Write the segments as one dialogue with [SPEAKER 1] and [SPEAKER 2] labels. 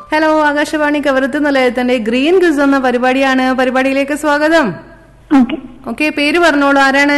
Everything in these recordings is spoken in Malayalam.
[SPEAKER 1] ഹലോ ആകാശവാണി കവരത്ത് നിലയത്തിന്റെ ഗ്രീൻ ക്വിസ് എന്ന പരിപാടിയാണ് പരിപാടിയിലേക്ക് സ്വാഗതം
[SPEAKER 2] ഓക്കെ
[SPEAKER 1] ഓക്കെ പേര് പറഞ്ഞോളൂ ആരാണ്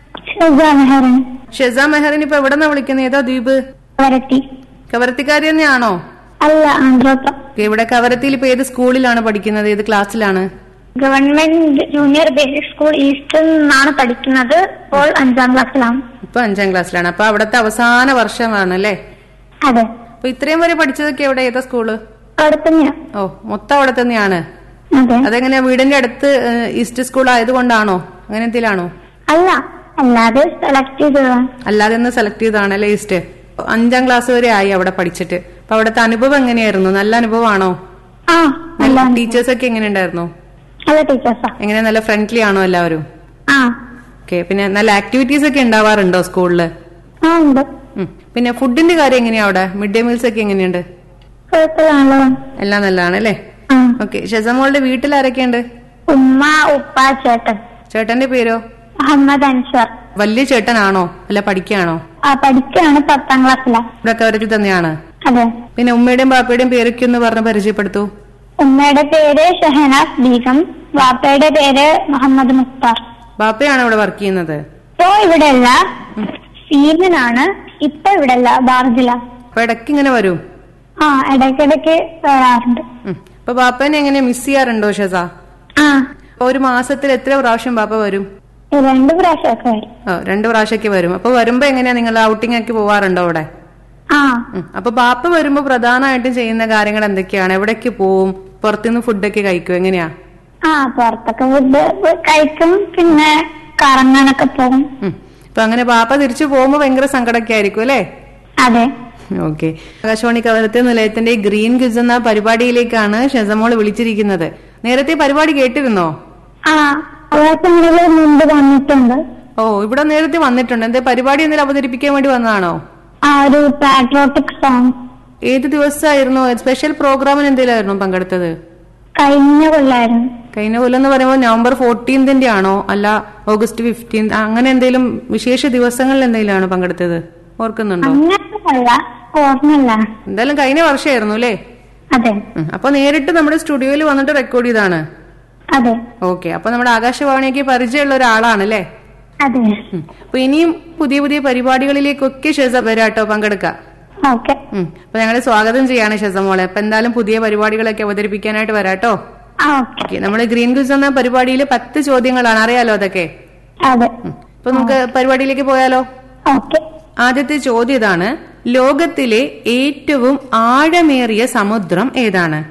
[SPEAKER 2] മെഹറൻ
[SPEAKER 1] ഷെസ മെഹറിൻ ഇപ്പൊ എവിടെ നിന്നാ വിളിക്കുന്നത് ഏതാ ദ്വീപ്
[SPEAKER 2] വരത്തി
[SPEAKER 1] കവരത്തിക്കാരി തന്നെയാണോ
[SPEAKER 2] അല്ല ആന്ധ്രോത്ത
[SPEAKER 1] Okay, ഇവിടെ കവരത്തിയിൽ ഇപ്പൊ ഏത് സ്കൂളിലാണ് പഠിക്കുന്നത് ഏത് ക്ലാസ്സിലാണ്
[SPEAKER 2] ഗവൺമെന്റ് ജൂനിയർ ബേസിക് സ്കൂൾ ഈസ്റ്റിൽ നിന്നാണ് പഠിക്കുന്നത് ഇപ്പോൾ അഞ്ചാം ക്ലാസ്സിലാണ്
[SPEAKER 1] ഇപ്പൊ അഞ്ചാം ക്ലാസ്സിലാണ് അപ്പൊ അവിടുത്തെ അവസാന വർഷമാണ് അല്ലേ
[SPEAKER 2] അതെ
[SPEAKER 1] അപ്പൊ ഇത്രയും വരെ പഠിച്ചതൊക്കെ എവിടെ ഏതാ സ്കൂള്
[SPEAKER 2] അവിടെ തന്നെയാ
[SPEAKER 1] ഓ മൊത്തം അവിടെ തന്നെയാണ്
[SPEAKER 2] അതെ
[SPEAKER 1] അതെങ്ങനെയാ വീടിന്റെ അടുത്ത് ഏഹ്, ഈസ്റ്റ് സ്കൂൾ ആയതുകൊണ്ടാണോ അങ്ങനെ എന്തെങ്കിലാണോ
[SPEAKER 2] അല്ല അല്ലാതെ സെലക്ട് ചെയ്തതാണ്
[SPEAKER 1] അല്ലാതെ ഒന്ന് സെലക്ട് ചെയ്തതാണല്ലേ ഈസ്റ്റ് അഞ്ചാം ക്ലാസ് വരെ ആയി അവിടെ പഠിച്ചിട്ട് അപ്പൊ അവിടുത്തെ അനുഭവം എങ്ങനെയായിരുന്നു നല്ല അനുഭവമാണോ
[SPEAKER 2] ആ നല്ല
[SPEAKER 1] ടീച്ചേഴ്സ് ഒക്കെ എങ്ങനെയുണ്ടായിരുന്നു
[SPEAKER 2] നല്ല ടീച്ചേഴ്സാ
[SPEAKER 1] എങ്ങനെ നല്ല ഫ്രണ്ട്ലി ആണോ എല്ലാവരും
[SPEAKER 2] ആ
[SPEAKER 1] ഓക്കെ പിന്നെ നല്ല ആക്ടിവിറ്റീസ് ഒക്കെ ഉണ്ടാവാറുണ്ടോ സ്കൂളില്
[SPEAKER 2] ആ ഉണ്ട്
[SPEAKER 1] ഉം. പിന്നെ ഫുഡിന്റെ കാര്യം എങ്ങനെയാ അവിടെ മിഡ് ഡേ മീൽസ് ഒക്കെ എങ്ങനെയുണ്ട്
[SPEAKER 2] കുഴപ്പമില്ലാണല്ലോ
[SPEAKER 1] എല്ലാം നല്ലതാണ് അല്ലേ
[SPEAKER 2] ആ
[SPEAKER 1] ഓക്കെ ഷെസമോളുടെ വീട്ടിൽ ആരൊക്കെയുണ്ട്
[SPEAKER 2] ഉമ്മ ഉപ്പ ചേട്ടൻ
[SPEAKER 1] ചേട്ടന്റെ പേരോ
[SPEAKER 2] മുഹമ്മദ് അൻഷർ
[SPEAKER 1] വലിയ ചേട്ടനാണോ അല്ല പഠിക്കുകയാണോ
[SPEAKER 2] ആ പഠിക്കുകയാണ് പത്താം ക്ലാസ്സിലാ
[SPEAKER 1] ഇവിടെ കവരത്തിൽ തന്നെയാണ്
[SPEAKER 2] അതെ
[SPEAKER 1] പിന്നെ ഉമ്മയുടെയും ബാപ്പയുടെയും പേരൊക്കെ ഒന്ന് പറഞ്ഞ് പരിചയപ്പെടുത്തൂ
[SPEAKER 2] ഉമ്മയുടെ പേര് ഷഹനാസ് ബീഗം വാപ്പയുടെ പേര് മുഹമ്മദ് മുക്താർ
[SPEAKER 1] ബാപ്പയാണോ ഇവിടെ വർക്ക് ചെയ്യുന്നത്
[SPEAKER 2] ഇപ്പോ ഇവിടെ അല്ല സീസനാണ് ഇപ്പൊ ഇവിടെ അല്ല ബാർജില
[SPEAKER 1] അപ്പൊ ഇടയ്ക്ക് ഇങ്ങനെ വരും
[SPEAKER 2] ആ ഇടയ്ക്കിടയ്ക്ക് വരാറുണ്ട്
[SPEAKER 1] ഉം. അപ്പൊ ബാപ്പനെ എങ്ങനെ മിസ് ചെയ്യാറുണ്ടോ ഷെസ
[SPEAKER 2] ആ
[SPEAKER 1] അപ്പൊ ഒരു മാസത്തിൽ എത്ര പ്രാവശ്യം ബാപ്പ വരും
[SPEAKER 2] രണ്ട് പ്രാവശ്യമൊക്കെ വരും
[SPEAKER 1] ഓ രണ്ടു പ്രാവശ്യമൊക്കെ വരും അപ്പൊ വരുമ്പോ എങ്ങനെയാ നിങ്ങൾ ഔട്ടിംഗ് ഒക്കെ പോവാറുണ്ടോ അവിടെ
[SPEAKER 2] ആ
[SPEAKER 1] ഉം. അപ്പൊ ബാപ്പ വരുമ്പോ പ്രധാനമായിട്ടും ചെയ്യുന്ന കാര്യങ്ങൾ എന്തൊക്കെയാണ് എവിടേക്ക് പോവും പുറത്തുനിന്ന് ഫുഡൊക്കെ കഴിക്കും എങ്ങനെയാ
[SPEAKER 2] ആ പുറത്തൊക്കെ ഫുഡ് കഴിക്കും പിന്നെ കറങ്ങാനൊക്കെ പോകും
[SPEAKER 1] ഉം. അപ്പൊ അങ്ങനെ ബാപ്പ തിരിച്ചു പോകുമ്പോ ഭയങ്കര സങ്കടമൊക്കെ ആയിരിക്കും അല്ലേ
[SPEAKER 2] അതെ
[SPEAKER 1] ഓക്കെ ആകാശവാണി കവരത്തെ നിലയത്തിന്റെ ഗ്രീൻ ക്വിസ് എന്ന പരിപാടിയിലേക്കാണ് ഷെസമോൾ വിളിച്ചിരിക്കുന്നത് നേരത്തെ പരിപാടി കേട്ടിരുന്നോ
[SPEAKER 2] ആ ദിവസങ്ങളിൽ മുമ്പ് വന്നിട്ടുണ്ട്
[SPEAKER 1] ഓ ഇവിടെ നേരത്തെ വന്നിട്ടുണ്ട് എന്തേ പരിപാടി എന്തെങ്കിലും അവതരിപ്പിക്കാൻ വേണ്ടി വന്നതാണോ
[SPEAKER 2] ആ ഒരു പാട്രോട്ടിക് സോങ്
[SPEAKER 1] ഏത് ദിവസമായിരുന്നു സ്പെഷ്യൽ പ്രോഗ്രാമിന് എന്തെങ്കിലുമായിരുന്നു പങ്കെടുത്തത്
[SPEAKER 2] കഴിഞ്ഞ കൊല്ലായിരുന്നു
[SPEAKER 1] കഴിഞ്ഞ കൊല്ലം എന്ന് പറയുമ്പോൾ നവംബർ ഫോർട്ടീൻതിന്റെ ആണോ അല്ല ഓഗസ്റ്റ് ഫിഫ്റ്റീൻ അങ്ങനെ എന്തെങ്കിലും വിശേഷ ദിവസങ്ങളിൽ എന്തെങ്കിലും ആണോ പങ്കെടുത്തത് ഓർക്കുന്നുണ്ടോ
[SPEAKER 2] അങ്ങനല്ല ഓർമ്മല്ല
[SPEAKER 1] എന്തായാലും കഴിഞ്ഞ വർഷമായിരുന്നു അല്ലേ
[SPEAKER 2] അതെ
[SPEAKER 1] ഉം. അപ്പൊ നേരിട്ട് നമ്മുടെ സ്റ്റുഡിയോയിൽ വന്നിട്ട് റെക്കോർഡ് ചെയ്താണ്
[SPEAKER 2] അതെ
[SPEAKER 1] ഓക്കെ അപ്പൊ നമ്മുടെ ആകാശവാണിക്ക് പരിചയമുള്ള ഒരാളാണ് അല്ലേ
[SPEAKER 2] അതെ
[SPEAKER 1] ഉം. അപ്പൊ ഇനിയും പുതിയ പുതിയ പരിപാടികളിലേക്കൊക്കെ ഷെസ വരാട്ടോ പങ്കെടുക്കാം
[SPEAKER 2] ഓക്കെ
[SPEAKER 1] ഉം. അപ്പൊ ഞങ്ങളെ സ്വാഗതം ചെയ്യാണ് ഷെസ മോളെ അപ്പൊ എന്തായാലും പുതിയ പരിപാടികളൊക്കെ അവതരിപ്പിക്കാനായിട്ട് വരാട്ടോ
[SPEAKER 2] ആ ഓക്കെ
[SPEAKER 1] ഓക്കെ നമ്മുടെ ഗ്രീൻ ക്വിസ് എന്ന പരിപാടിയിൽ പത്ത് ചോദ്യങ്ങളാണ് അറിയാലോ അതൊക്കെ
[SPEAKER 2] അതെ
[SPEAKER 1] ഉം. അപ്പൊ നമുക്ക് പരിപാടിയിലേക്ക് പോയാലോ
[SPEAKER 2] ഓക്കെ
[SPEAKER 1] ആദ്യത്തെ ചോദ്യം ഇതാണ് ലോകത്തിലെ ഏറ്റവും ആഴമേറിയ സമുദ്രം ഏതാണ്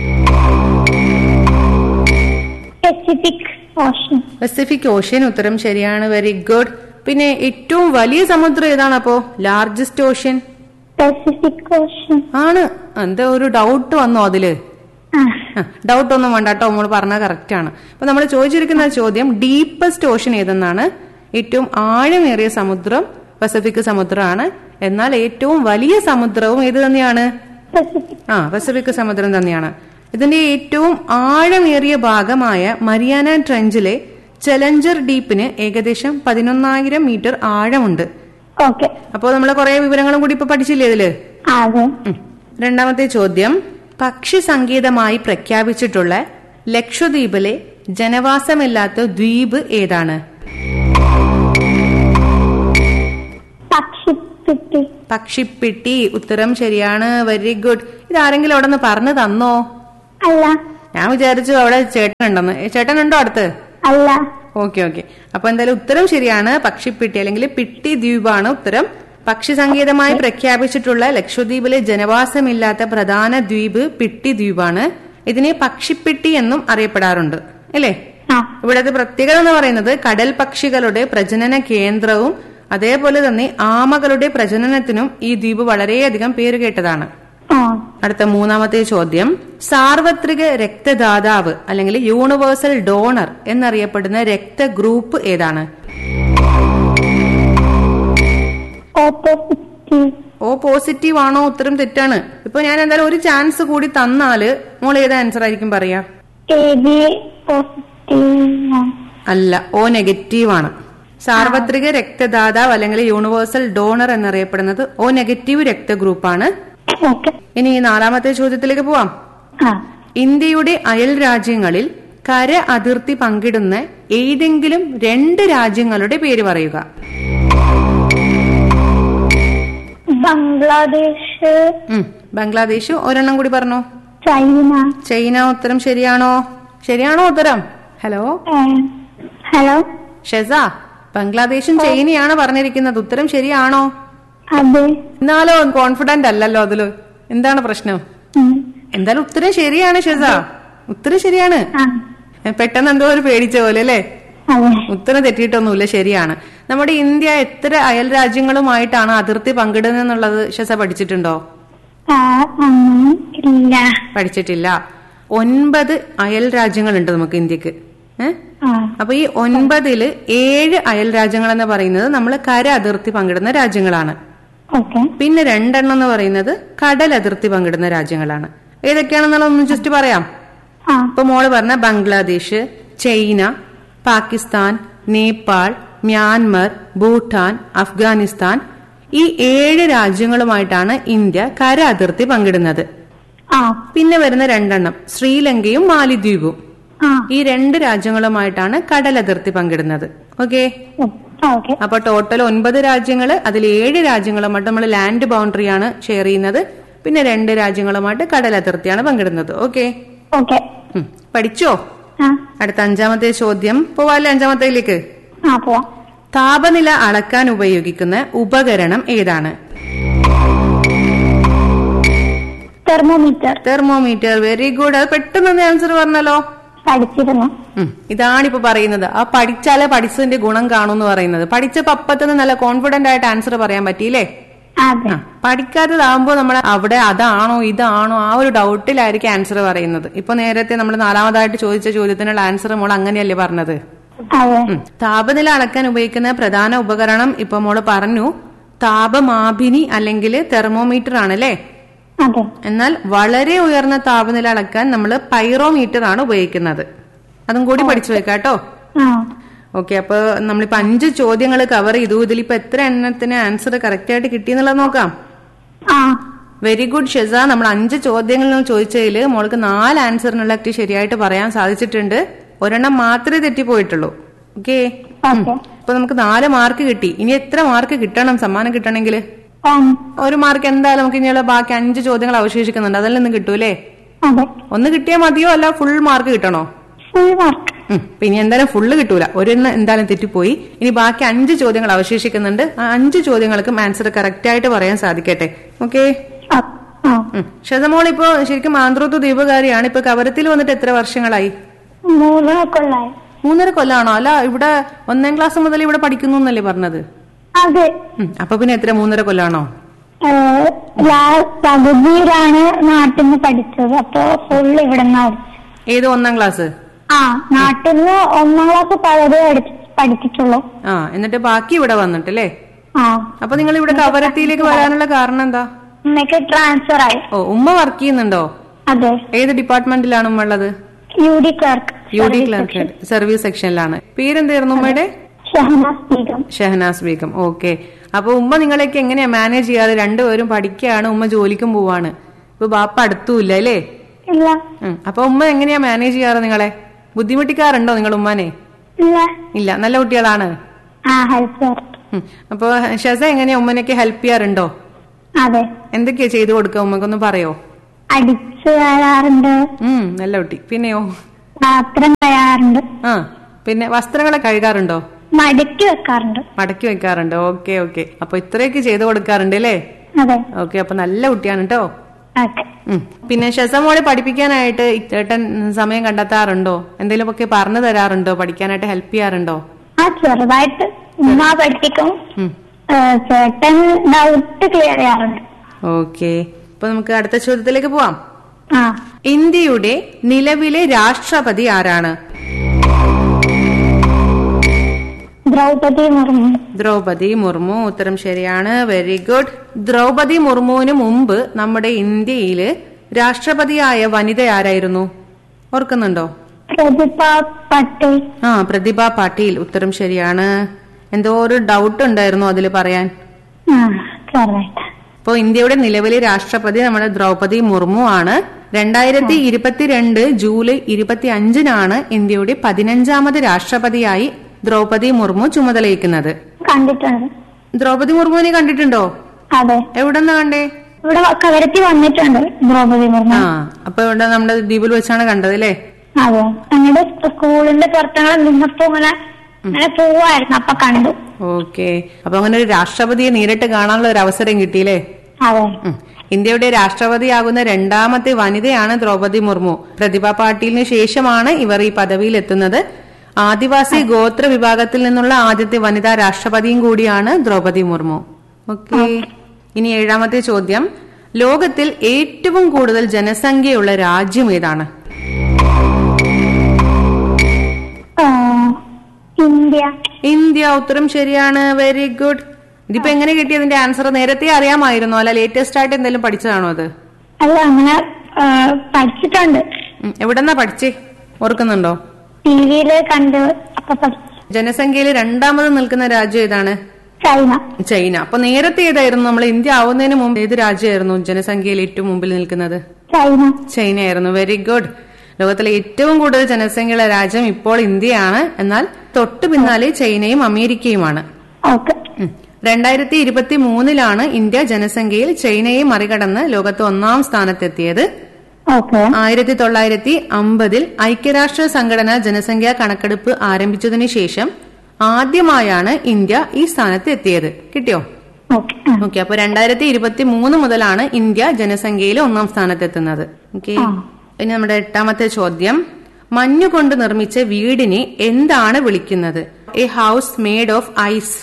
[SPEAKER 2] പെസിഫിക് ഓഷൻ
[SPEAKER 1] പസഫിക് ഓഷ്യൻ ഉത്തരം ശരിയാണ് വെരി ഗുഡ് പിന്നെ ഏറ്റവും വലിയ സമുദ്രം ഏതാണ് അപ്പോ ലാർജസ്റ്റ് ഓഷ്യൻ
[SPEAKER 2] പെസിഫിക് ഓഷൻ
[SPEAKER 1] ആണ് എന്താ ഒരു ഡൗട്ട് വന്നോ അതില്
[SPEAKER 2] ആ
[SPEAKER 1] ഡൗട്ട് ഒന്നും വേണ്ട കേട്ടോ നമ്മൾ പറഞ്ഞത് കറക്റ്റ് ആണ് അപ്പൊ നമ്മൾ ചോദിച്ചിരിക്കുന്ന ചോദ്യം ഡീപ്പസ്റ്റ് ഓഷൻ ഏതെന്നാണ് ഏറ്റവും ആഴമേറിയ സമുദ്രം പസഫിക് സമുദ്രമാണ് എന്നാൽ ഏറ്റവും വലിയ സമുദ്രവും ഏത് തന്നെയാണ്
[SPEAKER 2] പെസിഫിക്
[SPEAKER 1] ആ പസഫിക് സമുദ്രം തന്നെയാണ് ഇതിന്റെ ഏറ്റവും ആഴമേറിയ ഭാഗമായ മരിയാന ട്രെഞ്ചിലെ ചെലഞ്ചർ ഡീപ്പിന് ഏകദേശം പതിനൊന്നായിരം മീറ്റർ ആഴമുണ്ട്
[SPEAKER 2] ഓക്കെ
[SPEAKER 1] അപ്പോൾ നമ്മൾ കുറെ വിവരങ്ങളും കൂടി ഇപ്പൊ പഠിച്ചില്ലേ ഇതില്
[SPEAKER 2] അതെ
[SPEAKER 1] ഉം. രണ്ടാമത്തെ ചോദ്യം പക്ഷി സങ്കേതമായി പ്രഖ്യാപിച്ചിട്ടുള്ള ലക്ഷദ്വീപിലെ ജനവാസമില്ലാത്ത ദ്വീപ് ഏതാണ്
[SPEAKER 2] പക്ഷിപ്പെട്ടി
[SPEAKER 1] പക്ഷിപ്പിട്ടി ഉത്തരം ശരിയാണ് വെരി ഗുഡ് ഇതാരെങ്കിലും അവിടെ നിന്ന് പറഞ്ഞു തന്നോ
[SPEAKER 2] അല്ല
[SPEAKER 1] ഞാൻ വിചാരിച്ചു അവിടെ ചേട്ടനുണ്ടെന്ന് ഏ, ചേട്ടനുണ്ടോ അടുത്ത്
[SPEAKER 2] അല്ല
[SPEAKER 1] ഓക്കെ ഓക്കെ അപ്പൊ എന്തായാലും ഉത്തരം ശരിയാണ് പക്ഷിപ്പിട്ടി അല്ലെങ്കിൽ പിട്ടി ദ്വീപാണ് ഉത്തരം പക്ഷി സങ്കേതമായി പ്രഖ്യാപിച്ചിട്ടുള്ള ലക്ഷദ്വീപിലെ ജനവാസമില്ലാത്ത പ്രധാന ദ്വീപ് പിട്ടി ദ്വീപാണ് ഇതിനെ പക്ഷിപ്പിട്ടി എന്നും അറിയപ്പെടാറുണ്ട് അല്ലേ
[SPEAKER 2] ആ
[SPEAKER 1] ഇവിടുത്തെ പ്രത്യേകത എന്ന് പറയുന്നത് കടൽ പക്ഷികളുടെ പ്രജനന കേന്ദ്രവും അതേപോലെ തന്നെ ആമകളുടെ പ്രജനനത്തിനും ഈ ദ്വീപ് വളരെയധികം പേരുകേട്ടതാണ്
[SPEAKER 2] ആ
[SPEAKER 1] അടുത്ത മൂന്നാമത്തെ ചോദ്യം സാർവത്രിക രക്തദാതാവ് അല്ലെങ്കിൽ യൂണിവേഴ്സൽ ഡോണർ എന്നറിയപ്പെടുന്ന രക്തഗ്രൂപ്പ് ഏതാണ്
[SPEAKER 2] ഓപ്പോസിറ്റ്
[SPEAKER 1] ഓ പോസിറ്റീവ് ആണോ ഉത്തരം തെറ്റാണ് ഇപ്പൊ ഞാൻ എന്തായാലും ഒരു ചാൻസ് കൂടി തന്നാല് മോൾ ഏത് ആൻസർ ആയിരിക്കും പറയാ
[SPEAKER 2] എ ബി പോസിറ്റീവ്
[SPEAKER 1] അല്ല ഓ നെഗറ്റീവ് ആണ് സാർവത്രിക രക്തദാതാവ് അല്ലെങ്കിൽ യൂണിവേഴ്സൽ ഡോണർ എന്നറിയപ്പെടുന്നത് ഓ നെഗറ്റീവ് രക്തഗ്രൂപ്പാണ്
[SPEAKER 2] ഓക്കെ
[SPEAKER 1] ഇനി ഈ നാലാമത്തെ ചോദ്യത്തിലേക്ക് പോവാം
[SPEAKER 2] ആ
[SPEAKER 1] ഇന്ത്യയുടെ അയൽ രാജ്യങ്ങളിൽ കര അതിർത്തി പങ്കിടുന്ന ഏതെങ്കിലും രണ്ട് രാജ്യങ്ങളുടെ പേര് പറയുക
[SPEAKER 2] ബംഗ്ലാദേശ്
[SPEAKER 1] ഉം. ബംഗ്ലാദേശ് ഒരെണ്ണം കൂടി പറഞ്ഞോ
[SPEAKER 2] ചൈന
[SPEAKER 1] ചൈന ഉത്തരം ശരിയാണോ ശരിയാണോ ഉത്തരം ഹലോ
[SPEAKER 2] ഏ, ഹലോ
[SPEAKER 1] ഷെസ ബംഗ്ലാദേശും ചൈനയാണ് പറഞ്ഞിരിക്കുന്നത് ഉത്തരം ശരിയാണോ
[SPEAKER 2] അതെ
[SPEAKER 1] എന്നാലോ കോൺഫിഡന്റ് അല്ലല്ലോ അതില് എന്താണ് പ്രശ്നം
[SPEAKER 2] ഉം.
[SPEAKER 1] എന്തായാലും ഉത്തരം ശരിയാണ് ഷെസ ഉത്തരം ശരിയാണ്
[SPEAKER 2] ആ
[SPEAKER 1] പെട്ടെന്ന് എന്തോ ഒരു പേടിച്ച പോലെ അല്ലേ
[SPEAKER 2] അതെ
[SPEAKER 1] ഉത്തരം തെറ്റിയിട്ടൊന്നുമില്ല ശരിയാണ് നമ്മുടെ ഇന്ത്യ എത്ര അയൽ രാജ്യങ്ങളുമായിട്ടാണ് അതിർത്തി പങ്കിടുന്നതെന്നുള്ളത് ഷെസ പഠിച്ചിട്ടുണ്ടോ
[SPEAKER 2] ആ അങ്ങനെ ഇല്ല
[SPEAKER 1] പഠിച്ചിട്ടില്ല ഒൻപത് അയൽ രാജ്യങ്ങളുണ്ട് നമുക്ക് ഇന്ത്യക്ക് ഏഹ്
[SPEAKER 2] ആ
[SPEAKER 1] അപ്പൊ ഈ ഒൻപതില് ഏഴ് അയൽ രാജ്യങ്ങൾ എന്ന് പറയുന്നത് നമ്മൾ കര അതിർത്തി പങ്കിടുന്ന രാജ്യങ്ങളാണ്
[SPEAKER 2] ഓക്കെ
[SPEAKER 1] പിന്നെ രണ്ടെണ്ണം എന്ന് പറയുന്നത് കടൽ അതിർത്തി പങ്കിടുന്ന രാജ്യങ്ങളാണ് ഏതൊക്കെയാണെന്നുള്ള ഒന്ന് ജസ്റ്റ് പറയാം
[SPEAKER 2] ആ
[SPEAKER 1] ഇപ്പൊ മോള് പറഞ്ഞ ബംഗ്ലാദേശ് ചൈന പാകിസ്ഥാൻ നേപ്പാൾ മ്യാൻമർ ഭൂട്ടാൻ അഫ്ഗാനിസ്ഥാൻ ഈ ഏഴ് രാജ്യങ്ങളുമായിട്ടാണ് ഇന്ത്യ കര അതിർത്തി പങ്കിടുന്നത്
[SPEAKER 2] ആ
[SPEAKER 1] പിന്നെ വരുന്ന രണ്ടെണ്ണം ശ്രീലങ്കയും മാലിദ്വീപും
[SPEAKER 2] ആ
[SPEAKER 1] ഈ രണ്ട് രാജ്യങ്ങളുമായിട്ടാണ് കടൽ അതിർത്തി പങ്കിടുന്നത് ഓക്കെ
[SPEAKER 2] ഓക്കെ
[SPEAKER 1] അപ്പൊ ടോട്ടൽ ഒൻപത് രാജ്യങ്ങള് അതിൽ ഏഴ് രാജ്യങ്ങളുമായിട്ട് നമ്മൾ ലാൻഡ് ബൗണ്ടറിയാണ് ഷെയർ ചെയ്യുന്നത് പിന്നെ രണ്ട് രാജ്യങ്ങളുമായിട്ട് കടൽ അതിർത്തിയാണ് പങ്കിടുന്നത് ഓക്കെ
[SPEAKER 2] ഓക്കെ
[SPEAKER 1] പഠിച്ചോ
[SPEAKER 2] ആ
[SPEAKER 1] അടുത്ത അഞ്ചാമത്തെ ചോദ്യം പോവാല്ലേ അഞ്ചാമത്തേലേക്ക്
[SPEAKER 2] ആ പോവാം
[SPEAKER 1] താപനില അളക്കാൻ ഉപയോഗിക്കുന്ന ഉപകരണം ഏതാണ്
[SPEAKER 2] തെർമോമീറ്റർ
[SPEAKER 1] തെർമോമീറ്റർ വെരി ഗുഡ് അത് പെട്ടെന്ന് ആൻസർ പറഞ്ഞല്ലോ
[SPEAKER 2] പഠിച്ചിരുന്നു
[SPEAKER 1] ഉം. ഇതാണിപ്പോ പറയുന്നത് ആ പഠിച്ചാലേ പഠിച്ചതിന്റെ ഗുണം കാണും എന്ന് പറയുന്നത് പഠിച്ചപ്പോ അപ്പത്തന്നെ നല്ല കോൺഫിഡന്റ് ആയിട്ട് ആൻസർ പറയാൻ പറ്റിയില്ലേ
[SPEAKER 2] അതെ
[SPEAKER 1] ആ, പഠിക്കാത്തതാകുമ്പോൾ നമ്മൾ അവിടെ അതാണോ ഇതാണോ ആ ഒരു ഡൗട്ടിലായിരിക്കും ആൻസർ പറയുന്നത് ഇപ്പൊ നേരത്തെ നമ്മൾ നാലാമതായിട്ട് ചോദിച്ച ചോദ്യത്തിനുള്ള ആൻസർ മോൾ അങ്ങനെയല്ലേ പറഞ്ഞത്
[SPEAKER 2] അതെ
[SPEAKER 1] ഉം. താപനില അളക്കാൻ ഉപയോഗിക്കുന്ന പ്രധാന ഉപകരണം ഇപ്പൊ മോള് പറഞ്ഞു താപമാപിനി അല്ലെങ്കിൽ തെർമോമീറ്റർ ആണല്ലേ
[SPEAKER 2] അതെ
[SPEAKER 1] എന്നാൽ വളരെ ഉയർന്ന താപനില അളക്കാൻ നമ്മൾ പൈറോമീറ്റർ ആണ് ഉപയോഗിക്കുന്നത് അതും കൂടി പഠിച്ചു വെക്കാട്ടോ
[SPEAKER 2] ആ
[SPEAKER 1] ഓക്കെ അപ്പൊ നമ്മളിപ്പോ അഞ്ച് ചോദ്യങ്ങൾ കവർ ചെയ്തു ഇതിലിപ്പോ എത്ര എണ്ണത്തിന് ആൻസർ കറക്റ്റ് ആയിട്ട് കിട്ടിയെന്നുള്ളത് നോക്കാം
[SPEAKER 2] ആ
[SPEAKER 1] വെരി ഗുഡ് ഷെസ നമ്മൾ അഞ്ച് ചോദ്യങ്ങളിൽ ചോദിച്ചതിൽ മോൾക്ക് നാല് ആൻസറിനുള്ള ഒക്കെ ശരിയായിട്ട് പറയാൻ സാധിച്ചിട്ടുണ്ട് ഒരെണ്ണം മാത്രമേ തെറ്റിപ്പോയിട്ടുള്ളൂ ഓക്കെ
[SPEAKER 2] ഓക്കെ
[SPEAKER 1] ഇപ്പൊ നമുക്ക് നാല് മാർക്ക് കിട്ടി ഇനി എത്ര മാർക്ക് കിട്ടണം സമ്മാനം കിട്ടണമെങ്കിൽ
[SPEAKER 2] ഉം,
[SPEAKER 1] ഒരു മാർക്ക് എന്തായാലും നമുക്ക് ഇനിയുള്ള ബാക്കി അഞ്ച് ചോദ്യങ്ങൾ അവശേഷിക്കുന്നുണ്ട് അതിൽ നിന്ന് കിട്ടൂലേ
[SPEAKER 2] അതെ
[SPEAKER 1] ഒന്ന് കിട്ടിയാൽ മതിയോ അല്ല ഫുൾ മാർക്ക് കിട്ടണോ
[SPEAKER 2] ഫുൾ മാർക്ക്
[SPEAKER 1] ഉം. ഇപ്പൊ ഇനി എന്തായാലും ഫുള്ള് കിട്ടൂല ഒരെണ്ണം എന്തായാലും തെറ്റിപ്പോയി ഇനി ബാക്കി അഞ്ച് ചോദ്യങ്ങൾ അവശേഷിക്കുന്നുണ്ട് ആ അഞ്ച് ചോദ്യങ്ങൾക്കും ആൻസർ കറക്റ്റ് ആയിട്ട് പറയാൻ സാധിക്കട്ടെ ഓക്കെ
[SPEAKER 2] ആ ആ
[SPEAKER 1] ശതമോൾ ഇപ്പോ ശരിക്കും ആന്ത്രോത്ത് ദ്വീപുകാരിയാണ് ഇപ്പൊ കവരത്തിൽ വന്നിട്ട് എത്ര വർഷങ്ങളായി
[SPEAKER 2] മൂന്ന് കൊള്ളായി
[SPEAKER 1] മൂന്നര കൊല്ലാണോ അല്ല ഇവിടെ ഒന്നാം ക്ലാസ് മുതൽ ഇവിടെ പഠിക്കുന്നു എന്നല്ലേ പറഞ്ഞത്
[SPEAKER 2] അതെ
[SPEAKER 1] ഉം. അപ്പൊ പിന്നെ എത്ര മൂന്നര കൊല്ലാണോ
[SPEAKER 2] ഏഹ്, ലാ- പകുതിയിലാണ് നാട്ടിൽ നിന്ന് പഠിച്ചത് അപ്പൊ ഫുൾ ഇവിടെ നിന്ന്
[SPEAKER 1] ഏത് ഒന്നാം ക്ലാസ്
[SPEAKER 2] ആ നാട്ടിൽ നിന്ന് ഒന്നാം ക്ലാസ് പകുതി പഠി- പഠിച്ചിട്ടുള്ളൂ
[SPEAKER 1] ആ എന്നിട്ട് ബാക്കി ഇവിടെ വന്നിട്ടല്ലേ
[SPEAKER 2] ആ
[SPEAKER 1] അപ്പൊ നിങ്ങൾ ഇവിടെ കവരത്തിയിലേക്ക് വരാനുള്ള കാരണം എന്താ
[SPEAKER 2] ഉമ്മയ്ക്ക് ട്രാൻസ്ഫർ ആയി
[SPEAKER 1] ഓ ഉമ്മ വർക്ക് ചെയ്യുന്നുണ്ടോ
[SPEAKER 2] അതെ
[SPEAKER 1] ഏത് ഡിപ്പാർട്ട്മെന്റിലാണ് ഉമ്മ ഉള്ളത്
[SPEAKER 2] U D clerk
[SPEAKER 1] U D clerk service സെക്ഷനിലാണ് പേരെന്തായിരുന്നു ഉമ്മയുടെ
[SPEAKER 2] ഷഹനാസ് ബീഗം
[SPEAKER 1] ഷഹനാസ് ബീഗം ഓക്കെ അപ്പൊ ഉമ്മ നിങ്ങളെയൊക്കെ എങ്ങനെയാ മാനേജ് ചെയ്യാറ് രണ്ടുപേരും പഠിക്കുകയാണ് ഉമ്മ ജോലിക്കും പോവാണ് ഇപ്പൊ ബാപ്പ അടുത്തുമില്ല അല്ലേ
[SPEAKER 2] ഇല്ല
[SPEAKER 1] ഉം. അപ്പൊ ഉമ്മ എങ്ങനെയാ മാനേജ് ചെയ്യാറ് നിങ്ങളെ ബുദ്ധിമുട്ടിക്കാറുണ്ടോ നിങ്ങൾ ഉമ്മാനെ
[SPEAKER 2] ഇല്ല
[SPEAKER 1] ഇല്ല നല്ല കുട്ടികളാണ്
[SPEAKER 2] ആ ഹെൽപ്പ് ചെയ്യാറ്
[SPEAKER 1] ഉം. അപ്പൊ ഷസ എങ്ങനെയാ ഉമ്മനൊക്കെ ഹെൽപ്പ് ചെയ്യാറുണ്ടോ
[SPEAKER 2] അതെ
[SPEAKER 1] എന്തൊക്കെയാ ചെയ്തു കൊടുക്കുക ഉമ്മക്കൊന്ന് പറയോ
[SPEAKER 2] അടിച്ചു കയറാറുണ്ട്
[SPEAKER 1] ഉം നല്ല കുട്ടി പിന്നെയോ
[SPEAKER 2] പാത്രം കയറാറുണ്ട്
[SPEAKER 1] ആ പിന്നെ വസ്ത്രങ്ങളൊക്കെ കഴുകാറുണ്ടോ
[SPEAKER 2] മടക്കി വെക്കാറുണ്ട്
[SPEAKER 1] മടക്കി വെക്കാറുണ്ട് ഓക്കെ ഓക്കെ അപ്പൊ ഇത്രയൊക്കെ ചെയ്തു കൊടുക്കാറുണ്ട് അല്ലേ
[SPEAKER 2] അതെ
[SPEAKER 1] ഓക്കെ അപ്പൊ നല്ല കുട്ടിയാണ് കേട്ടോ
[SPEAKER 2] ഓക്കെ
[SPEAKER 1] ഉം. പിന്നെ ഷെസമോളെ പഠിപ്പിക്കാനായിട്ട് ചേട്ടൻ സമയം കണ്ടെത്താറുണ്ടോ എന്തെങ്കിലും ഒക്കെ പറഞ്ഞു തരാറുണ്ടോ പഠിക്കാനായിട്ട് ഹെൽപ്പ് ചെയ്യാറുണ്ടോ
[SPEAKER 2] ആ ചെറുതായിട്ട് ഉമ്മ പഠിപ്പിക്കും
[SPEAKER 1] ഉം.
[SPEAKER 2] ഏഹ് ചേട്ടൻ ഡൗട്ട് ക്ലിയർ ചെയ്യാറുണ്ട്
[SPEAKER 1] ഓക്കെ അപ്പൊ നമുക്ക് അടുത്ത ചോദ്യത്തിലേക്ക് പോവാം
[SPEAKER 2] ആ
[SPEAKER 1] ഇന്ത്യയുടെ നിലവിലെ രാഷ്ട്രപതി ആരാണ്
[SPEAKER 2] ദ്രൗപദി മുർമു
[SPEAKER 1] ദ്രൗപദി മുർമു ഉത്തരം ശരിയാണ് വെരി ഗുഡ് ദ്രൗപദി മുർമുവിന് മുമ്പ് നമ്മുടെ ഇന്ത്യയില് രാഷ്ട്രപതിയായ വനിത ആരായിരുന്നു ഓർക്കുന്നുണ്ടോ
[SPEAKER 2] പ്രതിഭ പട്ടേൽ
[SPEAKER 1] ആ പ്രതിഭ പാട്ടീൽ ഉത്തരം ശരിയാണ് എന്തോ ഒരു ഡൗട്ട് ഉണ്ടായിരുന്നു അതിൽ പറയാൻ
[SPEAKER 2] ആ ചെറുതായിട്ട്
[SPEAKER 1] ഇപ്പോൾ ഇന്ത്യയുടെ നിലവിലെ രാഷ്ട്രപതി നമ്മുടെ ദ്രൗപദി മുർമു ആണ് രണ്ടായിരത്തി ഇരുപത്തിരണ്ട് ജൂലൈ ഇരുപത്തി അഞ്ചിനാണ് ഇന്ത്യയുടെ പതിനഞ്ചാമത് രാഷ്ട്രപതിയായി ദ്രൗപതി മുർമു ചുമതലയേക്കുന്നത്
[SPEAKER 2] കണ്ടിട്ടുണ്ട്
[SPEAKER 1] ദ്രൗപതി മുർമുവിനെ കണ്ടിട്ടുണ്ടോ
[SPEAKER 2] അതെ
[SPEAKER 1] എവിടെന്നാ കണ്ടേ
[SPEAKER 2] ഇവിടെ കവരത്തി വന്നിട്ടുണ്ട് ദ്രൗപതി മുർമു
[SPEAKER 1] ആ അപ്പൊ ഇവിടെ നമ്മുടെ ദ്വീപിൽ വെച്ചാണ് കണ്ടത് അല്ലേ
[SPEAKER 2] അതെ ഞങ്ങളുടെ സ്കൂളിന്റെ പുറത്തങ്ങൾ നിന്നപ്പോ ഇങ്ങനെ ഇങ്ങനെ പോവായിരുന്നു അപ്പൊ കണ്ടു
[SPEAKER 1] ഓക്കെ അപ്പൊ അങ്ങനെ ഒരു രാഷ്ട്രപതിയെ നേരിട്ട് കാണാനുള്ള ഒരു അവസരം കിട്ടിയില്ലേ
[SPEAKER 2] അതെ
[SPEAKER 1] ഉം. ഇന്ത്യയുടെ രാഷ്ട്രപതിയാകുന്ന രണ്ടാമത്തെ വനിതയാണ് ദ്രൗപതി മുർമു പ്രതിഭ പാട്ടീലിന് ശേഷമാണ് ഇവർ ഈ പദവിയിൽ എത്തുന്നത് ആദിവാസി ഗോത്ര വിഭാഗത്തിൽ നിന്നുള്ള ആദ്യത്തെ വനിതാ രാഷ്ട്രപതിയും കൂടിയാണ് ദ്രൗപതി മുർമു ഓക്കെ ഇനി ഏഴാമത്തെ ചോദ്യം ലോകത്തിൽ ഏറ്റവും കൂടുതൽ ജനസംഖ്യയുള്ള രാജ്യം ഏതാണ്
[SPEAKER 2] ആ, ഇന്ത്യ
[SPEAKER 1] ഇന്ത്യ ഉത്തരം ശരിയാണ് വെരി ഗുഡ് ഇതിപ്പോ എങ്ങനെ കിട്ടി അതിന്റെ ആൻസർ നേരത്തെ അറിയാമായിരുന്നോ അല്ല ലേറ്റസ്റ്റ് ആയിട്ട് എന്തെങ്കിലും പഠിച്ചതാണോ അത്
[SPEAKER 2] അല്ല അങ്ങനെ ആ, പഠിച്ചിട്ടുണ്ട്
[SPEAKER 1] ഉം. എവിടെന്നാ പഠിച്ചേ ഓർക്കുന്നുണ്ടോ
[SPEAKER 2] ടി വിയില് കണ്ട് അപ്പൊ പഠിച്ചു
[SPEAKER 1] ജനസംഖ്യയിൽ രണ്ടാമത് നിൽക്കുന്ന രാജ്യം ഏതാണ്
[SPEAKER 2] ചൈന
[SPEAKER 1] ചൈന അപ്പൊ നേരത്തെ ഏതായിരുന്നു നമ്മൾ ഇന്ത്യ ആവുന്നതിന് മുമ്പ് ഏത് രാജ്യമായിരുന്നു ജനസംഖ്യയിൽ ഏറ്റവും മുമ്പിൽ നിൽക്കുന്നത്
[SPEAKER 2] ചൈന
[SPEAKER 1] ചൈനയായിരുന്നു വെരി ഗുഡ് ലോകത്തിലെ ഏറ്റവും കൂടുതൽ ജനസംഖ്യയുള്ള രാജ്യം ഇപ്പോൾ ഇന്ത്യയാണ് എന്നാൽ തൊട്ടു പിന്നാലെ ചൈനയും അമേരിക്കയുമാണ്
[SPEAKER 2] ഓക്കെ
[SPEAKER 1] ഉം. രണ്ടായിരത്തി ഇരുപത്തി മൂന്നിലാണ് ഇന്ത്യ ജനസംഖ്യയിൽ ചൈനയെ മറികടന്ന് ലോകത്ത് ഒന്നാം സ്ഥാനത്തെത്തിയത്
[SPEAKER 2] ഓക്കെ
[SPEAKER 1] ആയിരത്തി തൊള്ളായിരത്തി അമ്പതിൽ ഐക്യരാഷ്ട്ര സംഘടന ജനസംഖ്യാ കണക്കെടുപ്പ് ആരംഭിച്ചതിനു ശേഷം ആദ്യമായാണ് ഇന്ത്യ ഈ സ്ഥാനത്ത് എത്തിയത് കിട്ടിയോ
[SPEAKER 2] ഓക്കെ ആ.
[SPEAKER 1] ഓക്കെ അപ്പൊ രണ്ടായിരത്തി ഇരുപത്തി മൂന്ന് മുതലാണ് ഇന്ത്യ ജനസംഖ്യയിൽ ഒന്നാം സ്ഥാനത്തെത്തുന്നത് ഓക്കെ
[SPEAKER 2] ആ.
[SPEAKER 1] ഇനി നമ്മുടെ എട്ടാമത്തെ ചോദ്യം മഞ്ഞുകൊണ്ട് നിർമ്മിച്ച വീടിനെ എന്താണ് വിളിക്കുന്നത് a house made of ice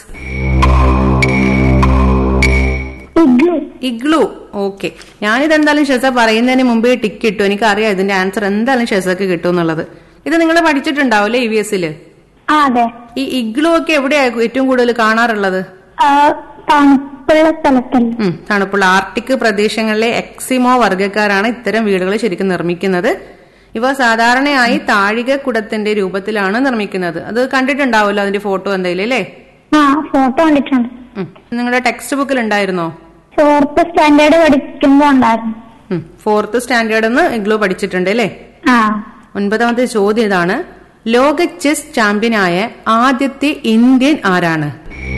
[SPEAKER 2] igloo
[SPEAKER 1] igloo okay ഞാനിത് എന്തായാലും ഷെസ പറയുന്നതിന് മുമ്പേ ടിക്ക് കിട്ടും എനിക്കറിയാം ഇതിന്റെ ആൻസർ എന്തായാലും ഷെസക്ക് കിട്ടും എന്നുള്ളത് ഇത് നിങ്ങൾ പഠിച്ചിട്ടുണ്ടാവില്ലേ ഇ വി എസില്
[SPEAKER 2] ആ അതെ
[SPEAKER 1] ഈ ഇഗ്ലു ഒക്കെ എവിടെയാ ഏറ്റവും കൂടുതൽ കാണാറുള്ളത്
[SPEAKER 2] ആ, തണുപ്പുള്ള സ്ഥലത്തല്ല
[SPEAKER 1] ഉം, തണുപ്പുള്ള ആർട്ടിക് പ്രദേശങ്ങളിലെ എക്സിമോ വർഗ്ഗക്കാരാണ് ഇത്തരം വീടുകൾ ശരിക്കും നിർമ്മിക്കുന്നത് ഇവ സാധാരണയായി താഴിക കുടത്തിന്റെ രൂപത്തിലാണ് നിർമ്മിക്കുന്നത് അത് കണ്ടിട്ടുണ്ടാവുമല്ലോ അതിന്റെ ഫോട്ടോ എന്തെങ്കിലും അല്ലേ
[SPEAKER 2] ആ ഫോട്ടോ കണ്ടിട്ടുണ്ട്
[SPEAKER 1] ഉം. നിങ്ങളുടെ ടെക്സ്റ്റ് ബുക്കിൽ ഉണ്ടായിരുന്നോ
[SPEAKER 2] ഫോർത്ത് സ്റ്റാൻഡേർഡ് പഠിക്കുമ്പോ ഉണ്ടായിരുന്നു
[SPEAKER 1] ഫോർത്ത് സ്റ്റാൻഡേർഡ് നിന്ന് ഇഗ്ലു പഠിച്ചിട്ടുണ്ട് അല്ലേ
[SPEAKER 2] ആ
[SPEAKER 1] ഒൻപതാമത്തെ ചോദ്യം ഇതാണ് ലോക ചെസ് ചാമ്പ്യനായ ആദ്യത്തെ ഇന്ത്യൻ ആരാണ്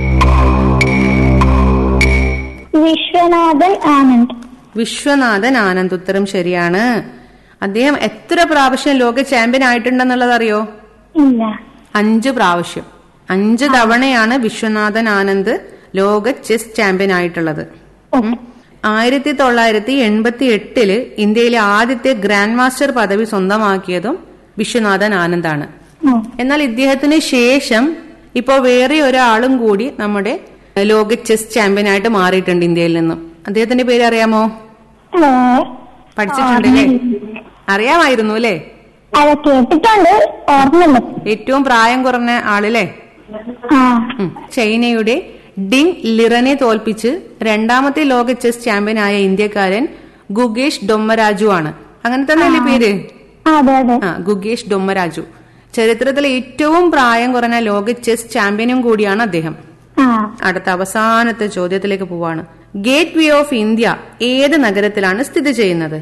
[SPEAKER 2] വിശ്വനാഥൻ ആനന്ദ്
[SPEAKER 1] വിശ്വനാഥൻ ആനന്ദ് ഉത്തരം ശരിയാണ് അദ്ദേഹം എത്ര പ്രാവശ്യം ലോക ചാമ്പ്യൻ ആയിട്ടുണ്ടെന്നുള്ളത് അറിയോ
[SPEAKER 2] ഇല്ല
[SPEAKER 1] അഞ്ച് പ്രാവശ്യം അഞ്ച് തവണയാണ് വിശ്വനാഥൻ ആനന്ദ് ലോക ചെസ് ചാമ്പ്യൻ ആയിട്ടുള്ളത്
[SPEAKER 2] ഓക്കെ
[SPEAKER 1] ആയിരത്തി തൊള്ളായിരത്തി എൺപത്തി എട്ടില് ഇന്ത്യയിലെ ആദ്യത്തെ ഗ്രാൻഡ് മാസ്റ്റർ പദവി സ്വന്തമാക്കിയതും വിശ്വനാഥൻ ആനന്ദാണ്
[SPEAKER 2] ഉം.
[SPEAKER 1] എന്നാൽ ഇദ്ദേഹത്തിന് ശേഷം ഇപ്പോൾ വേറെ ഒരാളും കൂടി നമ്മുടെ ലോക ചെസ് ചാമ്പ്യൻ ആയിട്ട് മാറിയിട്ടുണ്ട് ഇന്ത്യയിൽ നിന്നും അദ്ദേഹത്തിന്റെ പേര് അറിയാമോ
[SPEAKER 2] ഏ,
[SPEAKER 1] പഠിച്ചിട്ടുണ്ടല്ലേ അറിയാമായിരുന്നു അല്ലേ
[SPEAKER 2] അത് കേട്ടിട്ടുണ്ട് ഓർമ്മയില്ല
[SPEAKER 1] ഏറ്റവും പ്രായം കുറഞ്ഞ ആളല്ലേ
[SPEAKER 2] ആ
[SPEAKER 1] ഉം. ചൈനയുടെ ഡിങ് ലിറനെ തോൽപ്പിച്ച് രണ്ടാമത്തെ ലോക ചെസ് ചാമ്പ്യനായ ഇന്ത്യക്കാരൻ ഗുഗേഷ് ഡൊമ്മരാജു ആണ് അങ്ങനെ തന്നെയല്ലേ പേര്
[SPEAKER 2] ആ, അതെ അതെ
[SPEAKER 1] ആ ഗുഗേഷ് ഡൊമ്മരാജു ചരിത്രത്തിലെ ഏറ്റവും പ്രായം കുറഞ്ഞ ലോക ചെസ് ചാമ്പ്യനും കൂടിയാണ് അദ്ദേഹം
[SPEAKER 2] ആ
[SPEAKER 1] അടുത്ത അവസാനത്തെ ചോദ്യത്തിലേക്ക് പോവാണ് ഗേറ്റ് വേ ഓഫ് ഇന്ത്യ ഏത് നഗരത്തിലാണ് സ്ഥിതി ചെയ്യുന്നത്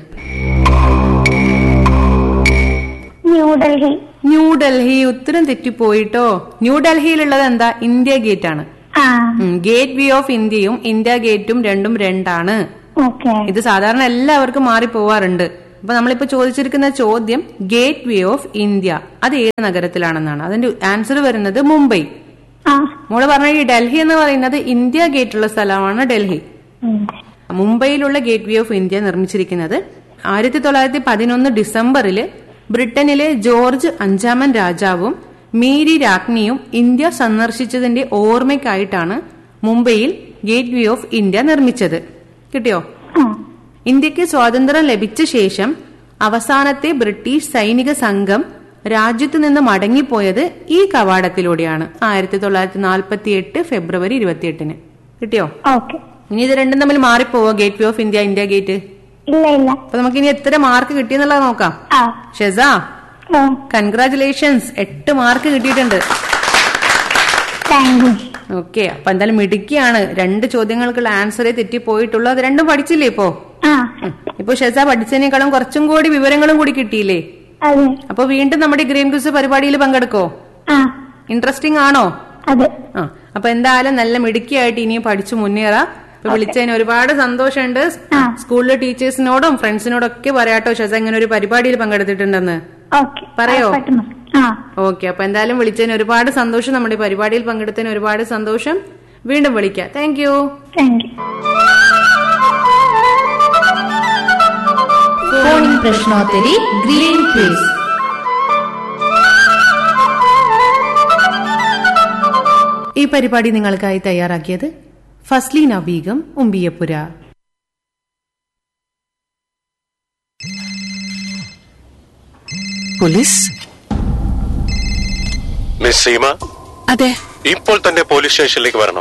[SPEAKER 2] ന്യൂഡൽഹി
[SPEAKER 1] ന്യൂഡൽഹി ഉത്തരം തെറ്റിപ്പോയിട്ടോ ന്യൂഡൽഹിയിലുള്ളത് എന്താ ഇന്ത്യ ഗേറ്റ് ആണ്
[SPEAKER 2] ആ
[SPEAKER 1] ഗേറ്റ് വേ ഓഫ് ഇന്ത്യയും ഇന്ത്യ ഗേറ്റും രണ്ടും രണ്ടാണ്
[SPEAKER 2] ഓക്കെ
[SPEAKER 1] ഇത് സാധാരണ എല്ലാവർക്കും മാറിപ്പോവാറുണ്ട് അപ്പൊ നമ്മളിപ്പോ ചോദിച്ചിരിക്കുന്ന ചോദ്യം ഗേറ്റ് വേ ഓഫ് ഇന്ത്യ അത് ഏത് നഗരത്തിലാണെന്നാണ് അതിന്റെ ആൻസർ വരുന്നത് മുംബൈ
[SPEAKER 2] ആ
[SPEAKER 1] മോള് പറഞ്ഞ ഈ ഡൽഹി എന്ന് പറയുന്നത് ഇന്ത്യ ഗേറ്റ് ഉള്ള സ്ഥലമാണ് ഡൽഹി
[SPEAKER 2] ഉം.
[SPEAKER 1] മുംബൈയിലുള്ള ഗേറ്റ് വേ ഓഫ് ഇന്ത്യ നിർമ്മിച്ചിരിക്കുന്നത് ആയിരത്തി തൊള്ളായിരത്തി പതിനൊന്ന് ഡിസംബറില് ബ്രിട്ടനിലെ ജോർജ് അഞ്ചാമൻ രാജാവും മേരി രാജ്ഞിയും ഇന്ത്യ സന്ദർശിച്ചതിന്റെ ഓർമ്മയ്ക്കായിട്ടാണ് മുംബൈയിൽ ഗേറ്റ് വേ ഓഫ് ഇന്ത്യ നിർമ്മിച്ചത് കിട്ടിയോ
[SPEAKER 2] ആ
[SPEAKER 1] ഇന്ത്യക്ക് സ്വാതന്ത്ര്യം ലഭിച്ച ശേഷം അവസാനത്തെ ബ്രിട്ടീഷ് സൈനിക സംഘം രാജ്യത്തു നിന്ന് മടങ്ങിപ്പോയത് ഈ കവാടത്തിലൂടെയാണ് ആയിരത്തി തൊള്ളായിരത്തി നാൽപ്പത്തി എട്ട് ഫെബ്രുവരി ഇരുപത്തിയെട്ടിന് കിട്ടിയോ
[SPEAKER 2] ഓക്കെ
[SPEAKER 1] ഇനി ഇത് രണ്ടും തമ്മിൽ മാറിപ്പോവോ gateway of India India gate
[SPEAKER 2] ഇല്ല ഇല്ല
[SPEAKER 1] അപ്പൊ നമുക്ക് ഇനി എത്ര മാർക്ക് കിട്ടിയെന്നുള്ളത് നോക്കാം
[SPEAKER 2] ആ
[SPEAKER 1] ഷെസ
[SPEAKER 2] ഓ
[SPEAKER 1] കൺഗ്രാചുലേഷൻസ് എട്ട് മാർക്ക് കിട്ടിയിട്ടുണ്ട്
[SPEAKER 2] താങ്ക് യു
[SPEAKER 1] ഓക്കെ അപ്പൊ എന്തായാലും മിടുക്കിയാണ് രണ്ട് ചോദ്യങ്ങൾക്കുള്ള ആൻസറേ തെറ്റിപ്പോയിട്ടുള്ളൂ അത് രണ്ടും പഠിച്ചില്ലേ ഇപ്പോ
[SPEAKER 2] ആ
[SPEAKER 1] ഇപ്പൊ ഷെസ പഠിച്ചതിനേക്കാളും കുറച്ചും കൂടി വിവരങ്ങളും കൂടി കിട്ടിയില്ലേ
[SPEAKER 2] അതെ
[SPEAKER 1] അപ്പൊ വീണ്ടും നമ്മുടെ ഈ ഗ്രീൻ ക്വിസ് പരിപാടിയിൽ പങ്കെടുക്കോ
[SPEAKER 2] ആ
[SPEAKER 1] ഇൻട്രസ്റ്റിംഗ് ആണോ
[SPEAKER 2] അതെ
[SPEAKER 1] ആ അപ്പൊ എന്തായാലും നല്ല മിടുക്കിയായിട്ട് ഇനിയും പഠിച്ചു മുന്നേറാ ഇപ്പൊ വിളിച്ചതിന് ഒരുപാട് സന്തോഷമുണ്ട്
[SPEAKER 2] ആ.
[SPEAKER 1] സ്കൂളിലെ ടീച്ചേഴ്സിനോടും ഫ്രണ്ട്സിനോടും ഒക്കെ പറയാട്ടോ ഷെസ ഇങ്ങനെ ഒരു പരിപാടിയിൽ പങ്കെടുത്തിട്ടുണ്ടെന്ന്
[SPEAKER 2] ഓക്കെ
[SPEAKER 1] പറയോ?
[SPEAKER 2] പെട്ടെന്ന് ആ
[SPEAKER 1] ഓക്കെ അപ്പൊ എന്തായാലും വിളിച്ചതിന് ഒരുപാട് സന്തോഷം നമ്മുടെ ഈ പരിപാടിയിൽ പങ്കെടുത്തതിന് ഒരുപാട് സന്തോഷം വീണ്ടും വിളിക്കാം thank you
[SPEAKER 2] thank you
[SPEAKER 3] phone in പ്രശ്നോത്തരി ഗ്രീൻ ക്വിസ്
[SPEAKER 1] ഈ പരിപാടി നിങ്ങൾക്കായി തയ്യാറാക്കിയത് ഫസ്ലീന ബീഗം ഉമ്പിയപ്പുര
[SPEAKER 4] പോലീസ്
[SPEAKER 5] മിസ് സീമ
[SPEAKER 4] അതെ
[SPEAKER 5] ഇപ്പോൾ തന്നെ പോലീസ് സ്റ്റേഷനിലേക്ക് വരണം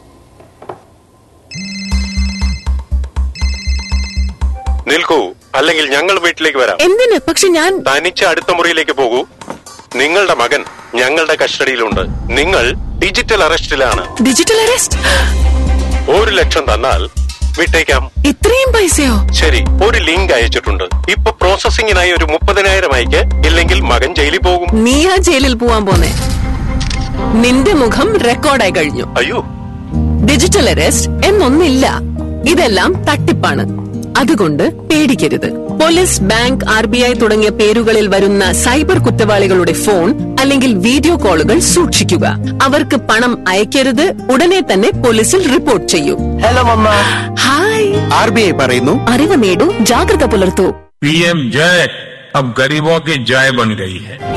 [SPEAKER 5] നിൽക്കൂ അല്ലെങ്കിൽ ഞങ്ങൾ വീട്ടിലേക്ക് വരാം
[SPEAKER 4] എന്തിന് പക്ഷെ ഞാൻ
[SPEAKER 5] തനിച്ച് അടുത്ത മുറിയിലേക്ക് പോകൂ നിങ്ങളുടെ മകൻ ഞങ്ങളുടെ കസ്റ്റഡിയിലുണ്ട് നിങ്ങൾ ഡിജിറ്റൽ അറസ്റ്റിലാണ്
[SPEAKER 4] ഡിജിറ്റൽ അറസ്റ്റ്
[SPEAKER 5] ഒരു ലക്ഷം തന്നാൽ വിട്ടേക്കാം
[SPEAKER 4] ഇത്രയും പൈസയോ
[SPEAKER 5] ശരി ഒരു ലിങ്ക് അയച്ചിട്ടുണ്ട് ഇപ്പൊ പ്രോസസിംഗിനായി ഒരു മുപ്പതിനായിരം അയക്ക് ഇല്ലെങ്കിൽ മകൻ ജയിലിൽ പോകും
[SPEAKER 4] നീയാ ജയിലിൽ പോവാൻ പോന്നെ നിന്റെ മുഖം റെക്കോർഡായി കഴിഞ്ഞു
[SPEAKER 5] അയ്യോ
[SPEAKER 4] ഡിജിറ്റൽ അറസ്റ്റ് എന്നൊന്നില്ല ഇതെല്ലാം തട്ടിപ്പാണ് അതുകൊണ്ട് പേടിക്കരുത് police bank R B I തുടങ്ങിയ പേരുകളിൽ വരുന്ന സൈബർ കുറ്റവാളികളുടെ ഫോൺ അല്ലെങ്കിൽ വീഡിയോ കോളുകൾ സൂക്ഷിക്കുക അവർക്ക് പണം അയക്കരുത് ഉടനെ തന്നെ പോലീസിൽ റിപ്പോർട്ട് ചെയ്യൂ
[SPEAKER 6] ഹലോ മമ്മ
[SPEAKER 4] ഹായ്
[SPEAKER 6] ആർ ബി ഐ പറയുന്നു
[SPEAKER 4] അറിവ് നേടൂ ജാഗ്രത പുലർത്തൂ
[SPEAKER 7] पीएम जय अब गरीबों की जय बन गई है